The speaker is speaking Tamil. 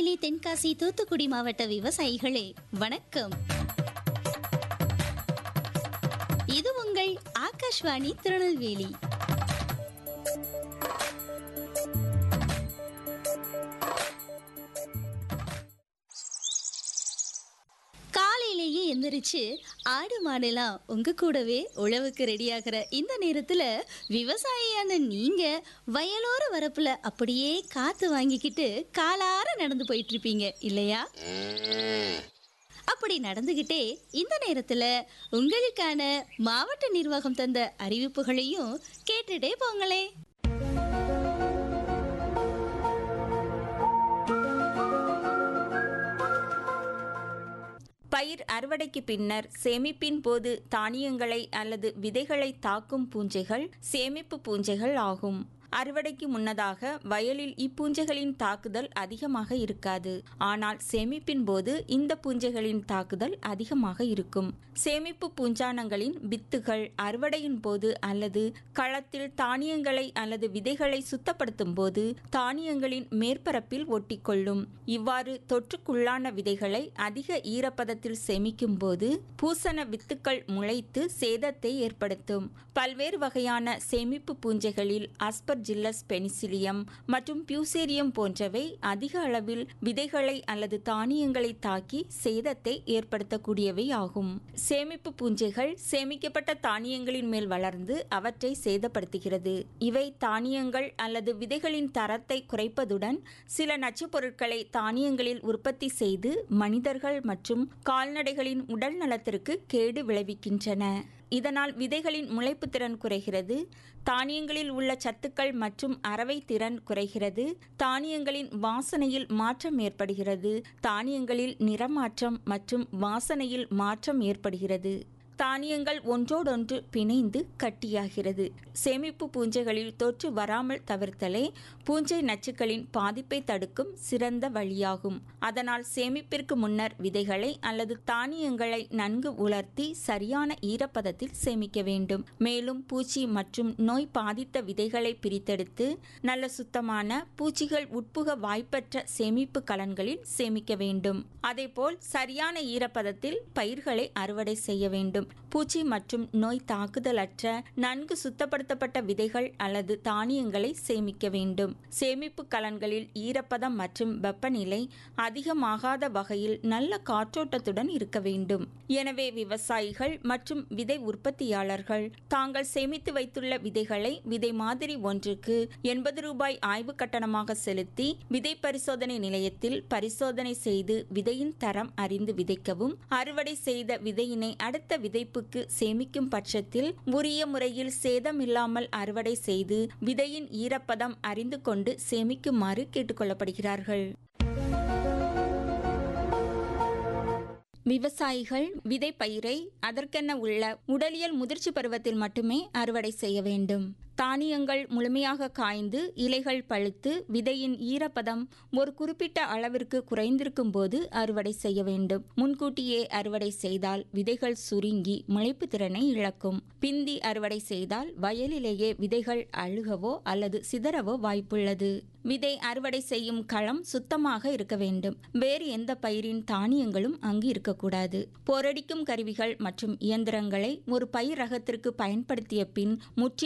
திருநெல்வேலி தென்காசி தூத்துக்குடி மாவட்ட விவசாயிகளே வணக்கம் இது உங்கள் ஆகாஷ்வாணி திருநெல்வேலி காலையிலேயே எந்திரிச்சு ஆடு மாடுலாம் உங்க கூடவே உழவுக்கு ரெடியாகிற இந்த நேரத்துல விவசாயியான நீங்க வயலோர வரப்புல அப்படியே காத்து வாங்கிக்கிட்டு காலார நடந்து போயிட்டு இருப்பீங்க இல்லையா அப்படி நடந்துகிட்டே இந்த நேரத்துல உங்களுக்கான மாவட்ட நிர்வாகம் தந்த அறிவிப்புகளையும் கேட்டுட்டே போங்களே பயிர் அறுவடைக்கு பின்னர் சேமிப்பின் போது தானியங்களை அல்லது விதைகளை தாக்கும் பூஞ்சைகள் சேமிப்பு பூஞ்சைகள் ஆகும் அறுவடைக்கு முன்னதாக வயலில் இப்பூஞ்சைகளின் தாக்குதல் அதிகமாக இருக்காது ஆனால் சேமிப்பின் போது இந்த பூஞ்சைகளின் தாக்குதல் அதிகமாக இருக்கும் சேமிப்பு பூஞ்சானங்களின் வித்துகள் அறுவடையின் போது அல்லது களத்தில் தானியங்களை அல்லது விதைகளை சுத்தப்படுத்தும் போது தானியங்களின் மேற்பரப்பில் ஒட்டிக்கொள்ளும் இவ்வாறு தொற்றுக்குள்ளான விதைகளை அதிக ஈரப்பதத்தில் சேமிக்கும் போது பூசண வித்துக்கள் முளைத்து சேதத்தை ஏற்படுத்தும் பல்வேறு வகையான சேமிப்பு பூஞ்சைகளில் அஸ்பர் ஜில்லஸ் பெனிசிலியம் மற்றும் பியூசேரியம் போன்றவை அதிக அளவில் விதைகளை அல்லது தானியங்களை தாக்கி சேதத்தை ஏற்படுத்தக்கூடியவை ஆகும் சேமிப்பு பூஞ்சைகள் சேமிக்கப்பட்ட தானியங்களின் மேல் வளர்ந்து அவற்றை சேதப்படுத்துகிறது இவை தானியங்கள் அல்லது விதைகளின் தரத்தை குறைப்பதுடன் சில நச்சுப் பொருட்களை தானியங்களில் உற்பத்தி செய்து மனிதர்கள் மற்றும் கால்நடைகளின் உடல் நலத்திற்கு கேடு விளைவிக்கின்றன இதனால் விதைகளின் முளைப்பு திறன் குறைகிறது தானியங்களில் உள்ள சத்துக்கள் மற்றும் அரவை திறன் குறைகிறது தானியங்களின் வாசனையில் மாற்றம் ஏற்படுகிறது தானியங்களில் நிறமாற்றம் மற்றும் வாசனையில் மாற்றம் ஏற்படுகிறது தானியங்கள் ஒன்றோடொன்று பிணைந்து கட்டியாகிறது சேமிப்பு பூஞ்சைகளில் தொற்று வராமல் தவிர்த்தலே பூஞ்சை நச்சுக்களின் பாதிப்பை தடுக்கும் சிறந்த வழியாகும் அதனால் சேமிப்பிற்கு முன்னர் விதைகளை அல்லது தானியங்களை நன்கு உலர்த்தி சரியான ஈரப்பதத்தில் சேமிக்க வேண்டும் மேலும் பூச்சி மற்றும் நோய் பாதித்த விதைகளை பிரித்தெடுத்து நல்ல சுத்தமான பூச்சிகள் உட்புக வாய்ப்பற்ற சேமிப்பு கலன்களில் சேமிக்க வேண்டும் அதேபோல் சரியான ஈரப்பதத்தில் பயிர்களை அறுவடை செய்ய வேண்டும் பூச்சி மற்றும் நோய் தாக்குதலற்ற நன்கு சுத்தப்படுத்தப்பட்ட விதைகள் அல்லது தானியங்களை சேமிக்க வேண்டும் சேமிப்பு கலன்களில் ஈரப்பதம் மற்றும் வெப்பநிலை அதிகமாகாத வகையில் நல்ல காற்றோட்டத்துடன் இருக்க வேண்டும் எனவே விவசாயிகள் மற்றும் விதை உற்பத்தியாளர்கள் தாங்கள் சேமித்து வைத்துள்ள விதைகளை விதை மாதிரி ஒன்றுக்கு எண்பது ரூபாய் ஆய்வு கட்டணமாக செலுத்தி விதை பரிசோதனை நிலையத்தில் பரிசோதனை செய்து விதையின் தரம் அறிந்து விதைக்கவும் அறுவடை செய்த விதையினை அடுத்த விதைப்புக்கு சேமிக்கும் பட்சத்தில் உரிய முறையில் சேதமில்லாமல் அறுவடை செய்து விதையின் ஈரப்பதம் அறிந்து கொண்டு சேமிக்குமாறு கேட்டுக்கொள்ளப்படுகிறார்கள் விவசாயிகள் விதை பயிரை அதற்கென உள்ள உடலியல் முதிர்ச்சி பருவத்தில் மட்டுமே அறுவடை செய்ய வேண்டும் தானியங்கள் முழுமையாக காய்ந்து இலைகள் பழுத்து விதையின் ஈரப்பதம் ஒரு குறிப்பிட்ட அளவிற்கு குறைந்திருக்கும் போது அறுவடை செய்ய வேண்டும் முன்கூட்டியே அறுவடை செய்தால் விதைகள் சுருங்கி முளைப்பு திறனை இழக்கும் பிந்தி அறுவடை செய்தால் வயலிலேயே விதைகள் அழுகவோ அல்லது சிதறவோ வாய்ப்புள்ளது விதை அறுவடை செய்யும் களம் சுத்தமாக இருக்க வேண்டும் வேறு எந்த பயிரின் தானியங்களும் அங்கு இருக்கக்கூடாது போரடிக்கும் கருவிகள் மற்றும் இயந்திரங்களை ஒரு பயிர் ரகத்திற்கு பயன்படுத்திய பின் முற்றி